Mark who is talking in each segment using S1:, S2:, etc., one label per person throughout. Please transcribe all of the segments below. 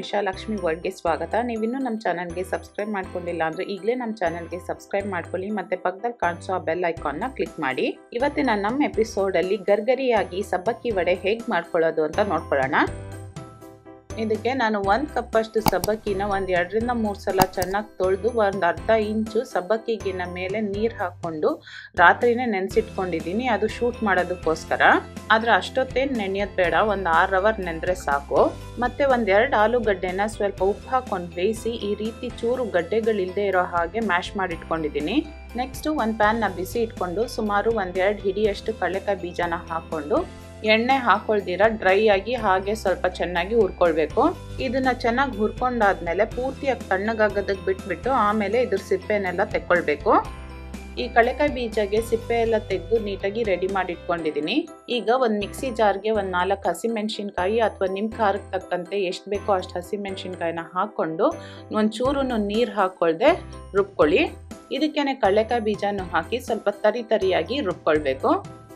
S1: ನಿಶಾ ಲಕ್ಷ್ಮಿ ವರ್ಡ್ಗೆ ಸ್ವಾಗತ ನೀವಿನ್ನೂ ನಮ್ಮ ಚಾನಲ್ಗೆ ಸಬ್ಸ್ಕ್ರೈಬ್ ಮಾಡ್ಕೊಂಡಿಲ್ಲ ಅಂದರೆ ಈಗಲೇ ನಮ್ಮ ಚಾನಲ್ಗೆ ಸಬ್ಸ್ಕ್ರೈಬ್ ಮಾಡ್ಕೊಳ್ಳಿ ಮತ್ತು ಪಕ್ಕದಲ್ಲಿ ಕಾಣಿಸೋ ಆ ಬೆಲ್ ಐಕಾನ್ನ ಕ್ಲಿಕ್ ಮಾಡಿ ಇವತ್ತಿನ ನಮ್ಮ ಎಪಿಸೋಡಲ್ಲಿ ಗರ್ಗರಿಯಾಗಿ ಸಬ್ಬಕ್ಕಿ ವಡೆ ಹೇಗೆ ಮಾಡ್ಕೊಳ್ಳೋದು ಅಂತ ನೋಡ್ಕೊಳ್ಳೋಣ ಇದಕ್ಕೆ ನಾನು ಒಂದು ಕಪ್ಪಷ್ಟು ಸಬ್ಬಕ್ಕಿನ ಒಂದು ಎರಡರಿಂದ ಮೂರು ಸಲ ಚೆನ್ನಾಗಿ ತೊಳೆದು ಒಂದು ಅರ್ಧ ಇಂಚು ಸಬ್ಬಕ್ಕಿಗಿನ ಮೇಲೆ ನೀರು ಹಾಕ್ಕೊಂಡು ರಾತ್ರಿನೇ ನೆನೆಸಿಟ್ಕೊಂಡಿದ್ದೀನಿ ಅದು ಶೂಟ್ ಮಾಡೋದಕ್ಕೋಸ್ಕರ ಆದರೆ ಅಷ್ಟೊತ್ತೇನು ನೆನೆಯೋದು ಬೇಡ ಒಂದು ಆರು ಅವರ್ ನೆಂದರೆ ಸಾಕು ಮತ್ತು ಒಂದೆರಡು ಆಲೂಗಡ್ಡೆನ ಸ್ವಲ್ಪ ಉಪ್ಪು ಹಾಕ್ಕೊಂಡು ಬೇಯಿಸಿ ಈ ರೀತಿ ಚೂರು ಗಡ್ಡೆಗಳಿಲ್ಲದೆ ಇರೋ ಹಾಗೆ ಮ್ಯಾಶ್ ಮಾಡಿಟ್ಕೊಂಡಿದ್ದೀನಿ ನೆಕ್ಸ್ಟು ಒಂದು ಪ್ಯಾನ್ನ ಬಿಸಿ ಇಟ್ಕೊಂಡು ಸುಮಾರು ಒಂದೆರಡು ಹಿಡಿಯಷ್ಟು ಕಡಲೆಕಾಯಿ ಬೀಜನ ಹಾಕ್ಕೊಂಡು ಎಣ್ಣೆ ಹಾಕೊಳ್ದಿರ ಡ್ರೈ ಆಗಿ ಹಾಗೆ ಸ್ವಲ್ಪ ಚೆನ್ನಾಗಿ ಹುರ್ಕೊಳ್ಬೇಕು ಇದನ್ನ ಚೆನ್ನಾಗಿ ಹುರ್ಕೊಂಡಾದ್ಮೇಲೆ ಪೂರ್ತಿಯಾಗಿ ತಣ್ಣಗಾಗೋದಕ್ಕೆ ಬಿಟ್ಬಿಟ್ಟು ಆಮೇಲೆ ಇದ್ರ ಸಿಪ್ಪೆನೆಲ್ಲ ತೆಕ್ಕೊಳ್ಬೇಕು ಈ ಕಳೆಕಾಯಿ ಬೀಜಗೆ ಸಿಪ್ಪೆ ಎಲ್ಲ ತೆಗೆದು ನೀಟಾಗಿ ರೆಡಿ ಮಾಡಿ ಇಟ್ಕೊಂಡಿದ್ದೀನಿ ಈಗ ಒಂದು ಮಿಕ್ಸಿ ಜಾರ್ಗೆ ಒಂದು ನಾಲ್ಕು ಹಸಿಮೆಣ್ಸಿನ್ಕಾಯಿ ಅಥವಾ ನಿಮ್ಮ ಖಾರಕ್ಕೆ ತಕ್ಕಂತೆ ಎಷ್ಟು ಬೇಕೋ ಅಷ್ಟು ಹಸಿಮೆಣ್ಸಿನ್ಕಾಯಿನ ಹಾಕ್ಕೊಂಡು ಒಂದು ಚೂರು ನೀರು ಹಾಕ್ಕೊಳ್ದೆ ರುಬ್ಕೊಳ್ಳಿ ಇದಕ್ಕೇನೆ ಕಡಲೆಕಾಯಿ ಬೀಜನೂ ಹಾಕಿ ಸ್ವಲ್ಪ ತರಿ ತರಿಯಾಗಿ ರುಬ್ಕೊಳ್ಬೇಕು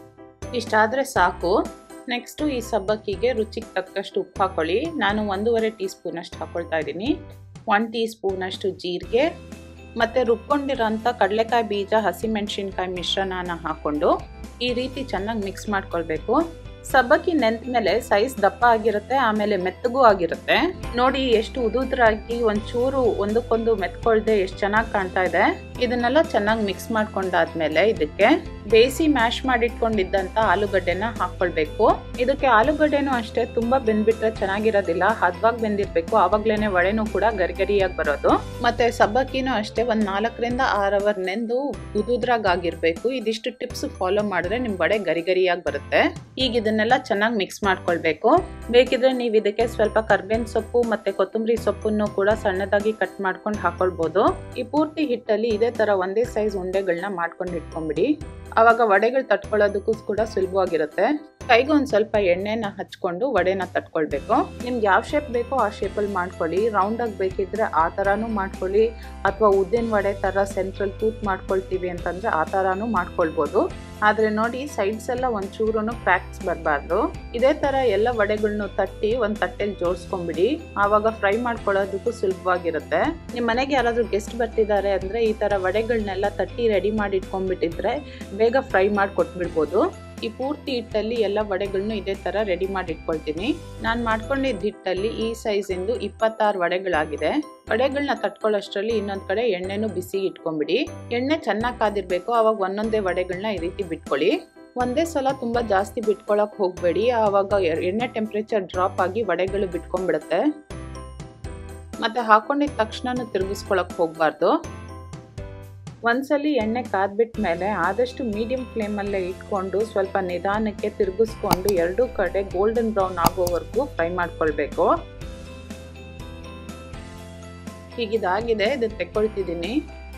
S1: ಇಷ್ಟಾದರೆ ಸಾಕು ನೆಕ್ಸ್ಟು ಈ ಸಬ್ಬಕ್ಕಿಗೆ ರುಚಿಗೆ ತಕ್ಕಷ್ಟು ಉಪ್ಪು ಹಾಕೊಳ್ಳಿ ನಾನು ಒಂದೂವರೆ ಟೀ ಸ್ಪೂನಷ್ಟು ಹಾಕ್ಕೊಳ್ತಾ ಇದ್ದೀನಿ ಒನ್ ಟೀ ಸ್ಪೂನಷ್ಟು ಜೀರಿಗೆ ಮತ್ತು ರುಬ್ಕೊಂಡಿರೋಂಥ ಕಡಲೆಕಾಯಿ ಬೀಜ ಹಸಿಮೆಣ್ಸಿನ್ಕಾಯಿ ಮಿಶ್ರಣನ ಹಾಕ್ಕೊಂಡು ಈ ರೀತಿ ಚೆನ್ನಾಗಿ ಮಿಕ್ಸ್ ಮಾಡ್ಕೊಳ್ಬೇಕು ಸಬ್ಬಕ್ಕಿ ನೆಂತ ಮೇಲೆ ಸೈಜ್ ದಪ್ಪ ಆಗಿರುತ್ತೆ ಆಮೇಲೆ ಮೆತ್ತಗೂ ಆಗಿರುತ್ತೆ ನೋಡಿ ಎಷ್ಟು ಉದುದ್ರಾಗಿ ಒಂಚೂರು ಒಂದಕ್ಕೊಂದು ಮೆತ್ಕೊಳ್ದೆ ಎಷ್ಟು ಚೆನ್ನಾಗಿ ಕಾಣ್ತಾ ಇದೆ ಇದನ್ನೆಲ್ಲ ಚೆನ್ನಾಗಿ ಮಿಕ್ಸ್ ಮಾಡ್ಕೊಂಡಾದ್ಮೇಲೆ ಇದಕ್ಕೆ ಬೇಯಿಸಿ ಮ್ಯಾಶ್ ಮಾಡಿಟ್ಕೊಂಡಿದ್ದಂಥ ಆಲೂಗಡ್ಡೆನ ಹಾಕ್ಕೊಳ್ಬೇಕು ಇದಕ್ಕೆ ಆಲೂಗಡ್ಡೆನೂ ಅಷ್ಟೇ ತುಂಬಾ ಬೆಂದ್ಬಿಟ್ರೆ ಚೆನ್ನಾಗಿರೋದಿಲ್ಲ ಹದವಾಗಿ ಬೆಂದಿರ್ಬೇಕು ಆವಾಗ್ಲೇನೆ ವಡೆನೂ ಕೂಡ ಗರಿಗರಿಯಾಗಿ ಬರೋದು ಮತ್ತೆ ಸಬ್ಬಕ್ಕಿನೂ ಅಷ್ಟೇ ಒಂದ್ ನಾಲ್ಕರಿಂದ ಆರು ಅವರ್ ನೆಂದು ಉದುದ್ರಾಗ್ ಆಗಿರ್ಬೇಕು ಇದಿಷ್ಟು ಟಿಪ್ಸ್ ಫಾಲೋ ಮಾಡಿದ್ರೆ ನಿಮ್ ವಡೆ ಗರಿಗರಿಯಾಗಿ ಬರುತ್ತೆ ಈಗ ಇದನ್ನೆಲ್ಲ ಚೆನ್ನಾಗಿ ಮಿಕ್ಸ್ ಮಾಡ್ಕೊಳ್ಬೇಕು ಬೇಕಿದ್ರೆ ನೀವು ಇದಕ್ಕೆ ಸ್ವಲ್ಪ ಕರ್ಬೇವಿನ ಸೊಪ್ಪು ಮತ್ತೆ ಕೊತ್ತಂಬರಿ ಸೊಪ್ಪನ್ನು ಕೂಡ ಸಣ್ಣದಾಗಿ ಕಟ್ ಮಾಡ್ಕೊಂಡು ಹಾಕೊಳ್ಬಹುದು ಈ ಪೂರ್ತಿ ಹಿಟ್ಟಲ್ಲಿ ಇದೇ ತರ ಒಂದೇ ಸೈಜ್ ಉಂಡೆಗಳನ್ನ ಮಾಡ್ಕೊಂಡು ಇಟ್ಕೊಂಡ್ಬಿಡಿ ಅವಾಗ ವಡೆಗಳು ತಟ್ಕೊಳ್ಳೋದಕ್ಕೂ ಕೂಡ ಸುಲಭವಾಗಿರುತ್ತೆ ಕೈಗೆ ಒಂದು ಸ್ವಲ್ಪ ಎಣ್ಣೆನ ಹಚ್ಕೊಂಡು ವಡೆನ ತಟ್ಕೊಳ್ಬೇಕು ನಿಮ್ಗೆ ಯಾವ ಶೇಪ್ ಬೇಕೋ ಆ ಶೇಪಲ್ಲಿ ಮಾಡ್ಕೊಳ್ಳಿ ರೌಂಡಾಗಿ ಬೇಕಿದ್ರೆ ಆ ಥರನೂ ಮಾಡ್ಕೊಳ್ಳಿ ಅಥವಾ ಉದ್ದಿನ ವಡೆ ಥರ ಸೆಂಟ್ರಲ್ ತೂತ್ ಮಾಡ್ಕೊಳ್ತೀವಿ ಅಂತಂದರೆ ಆ ಥರನೂ ಮಾಡ್ಕೊಳ್ಬೋದು ಆದರೆ ನೋಡಿ ಸೈಡ್ಸ್ ಎಲ್ಲ ಒಂಚೂರು ಕ್ರ್ಯಾಕ್ಸ್ ಬರಬಾರ್ದು ಇದೇ ಥರ ಎಲ್ಲ ವಡೆಗಳ್ನು ತಟ್ಟಿ ಒಂದು ತಟ್ಟೆಲಿ ಜೋಡಿಸ್ಕೊಂಬಿಡಿ ಆವಾಗ ಫ್ರೈ ಮಾಡ್ಕೊಳ್ಳೋದಕ್ಕೂ ಸುಲಭವಾಗಿರುತ್ತೆ ನಿಮ್ಮ ಮನೆಗೆ ಯಾರಾದರೂ ಗೆಸ್ಟ್ ಬರ್ತಿದ್ದಾರೆ ಅಂದರೆ ಈ ಥರ ವಡೆಗಳನ್ನೆಲ್ಲ ತಟ್ಟಿ ರೆಡಿ ಮಾಡಿ ಇಟ್ಕೊಂಡ್ಬಿಟ್ಟಿದ್ರೆ ಬೇಗ ಫ್ರೈ ಮಾಡಿ ಕೊಟ್ಬಿಡ್ಬೋದು ಈ ಪೂರ್ತಿ ಹಿಟ್ಟಲ್ಲಿ ಎಲ್ಲ ವಡೆಗಳನ್ನು ಇದೇ ಥರ ರೆಡಿ ಮಾಡಿ ಇಟ್ಕೊಳ್ತೀನಿ ನಾನು ಮಾಡ್ಕೊಂಡಿದ್ದ ಹಿಟ್ಟಲ್ಲಿ ಈ ಸೈಜಿಂದು ಇಪ್ಪತ್ತಾರು ವಡೆಗಳಾಗಿದೆ ವಡೆಗಳನ್ನ ತಟ್ಕೊಳ್ಳೋಷ್ಟರಲ್ಲಿ ಇನ್ನೊಂದು ಕಡೆ ಎಣ್ಣೆನೂ ಬಿಸಿ ಇಟ್ಕೊಂಬಿಡಿ ಎಣ್ಣೆ ಚೆನ್ನಾಗಿ ಕಾದಿರಬೇಕು ಆವಾಗ ಒಂದೊಂದೇ ವಡೆಗಳನ್ನ ಈ ರೀತಿ ಬಿಟ್ಕೊಳ್ಳಿ ಒಂದೇ ಸಲ ತುಂಬ ಜಾಸ್ತಿ ಬಿಟ್ಕೊಳಕ್ ಹೋಗಬೇಡಿ ಆವಾಗ ಎಣ್ಣೆ ಟೆಂಪ್ರೇಚರ್ ಡ್ರಾಪ್ ಆಗಿ ವಡೆಗಳು ಬಿಟ್ಕೊಂಡ್ಬಿಡುತ್ತೆ ಮತ್ತೆ ಹಾಕೊಂಡಿದ ತಕ್ಷಣ ತಿರುಗಿಸ್ಕೊಳಕ್ ಹೋಗಬಾರ್ದು ಒಂದ್ಸಲಿ ಎಣ್ಣೆ ಕಾದ್ಬಿಟ್ಟ ಮೇಲೆ ಆದಷ್ಟು ಮೀಡಿಯಂ ಫ್ಲೇಮಲ್ಲೇ ಇಟ್ಕೊಂಡು ಸ್ವಲ್ಪ ನಿಧಾನಕ್ಕೆ ತಿರುಗಿಸ್ಕೊಂಡು ಎರಡೂ ಕಡೆ ಗೋಲ್ಡನ್ ಬ್ರೌನ್ ಆಗೋವರೆಗೂ ಫ್ರೈ ಮಾಡ್ಕೊಳ್ಬೇಕು ಹೀಗಿದಾಗಿದೆ ಇದನ್ನ ತೆಕ್ಕೊಳ್ತಿದ್ದೀನಿ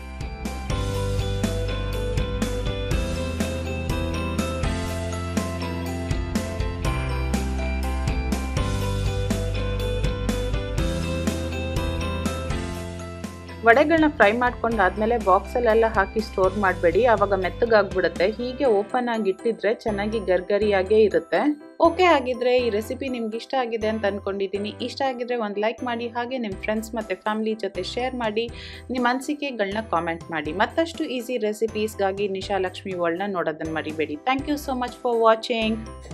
S1: ವಡೆಗಳನ್ನ ಫ್ರೈ ಮಾಡ್ಕೊಂಡು ಆದಮೇಲೆ ಬಾಕ್ಸಲ್ಲೆಲ್ಲ ಹಾಕಿ ಸ್ಟೋರ್ ಮಾಡಬೇಡಿ ಆವಾಗ ಮೆತ್ತಗಾಗ್ಬಿಡುತ್ತೆ ಹೀಗೆ ಓಪನ್ ಆಗಿ ಇಟ್ಟಿದ್ರೆ ಚೆನ್ನಾಗಿ ಗರ್ಗರಿಯಾಗೇ ಇರುತ್ತೆ ಓಕೆ ಆಗಿದ್ರೆ ಈ ರೆಸಿಪಿ ನಿಮ್ಗೆ ಇಷ್ಟ ಆಗಿದೆ ಅಂತ ಅನ್ಕೊಂಡಿದ್ದೀನಿ ಇಷ್ಟ ಆಗಿದ್ರೆ ಒಂದು ಲೈಕ್ ಮಾಡಿ ಹಾಗೆ ನಿಮ್ಮ ಫ್ರೆಂಡ್ಸ್ ಮತ್ತು ಫ್ಯಾಮಿಲಿ ಜೊತೆ ಶೇರ್ ಮಾಡಿ ನಿಮ್ಮ ಅನಿಸಿಕೆಗಳನ್ನ ಕಾಮೆಂಟ್ ಮಾಡಿ ಮತ್ತಷ್ಟು ಈಸಿ ರೆಸಿಪೀಸ್ಗಾಗಿ ನಿಶಾ ಲಕ್ಷ್ಮಿ ವರ್ಲ್ಡ್ನ ನೋಡೋದನ್ನು ಮರಿಬೇಡಿ thank you so much for watching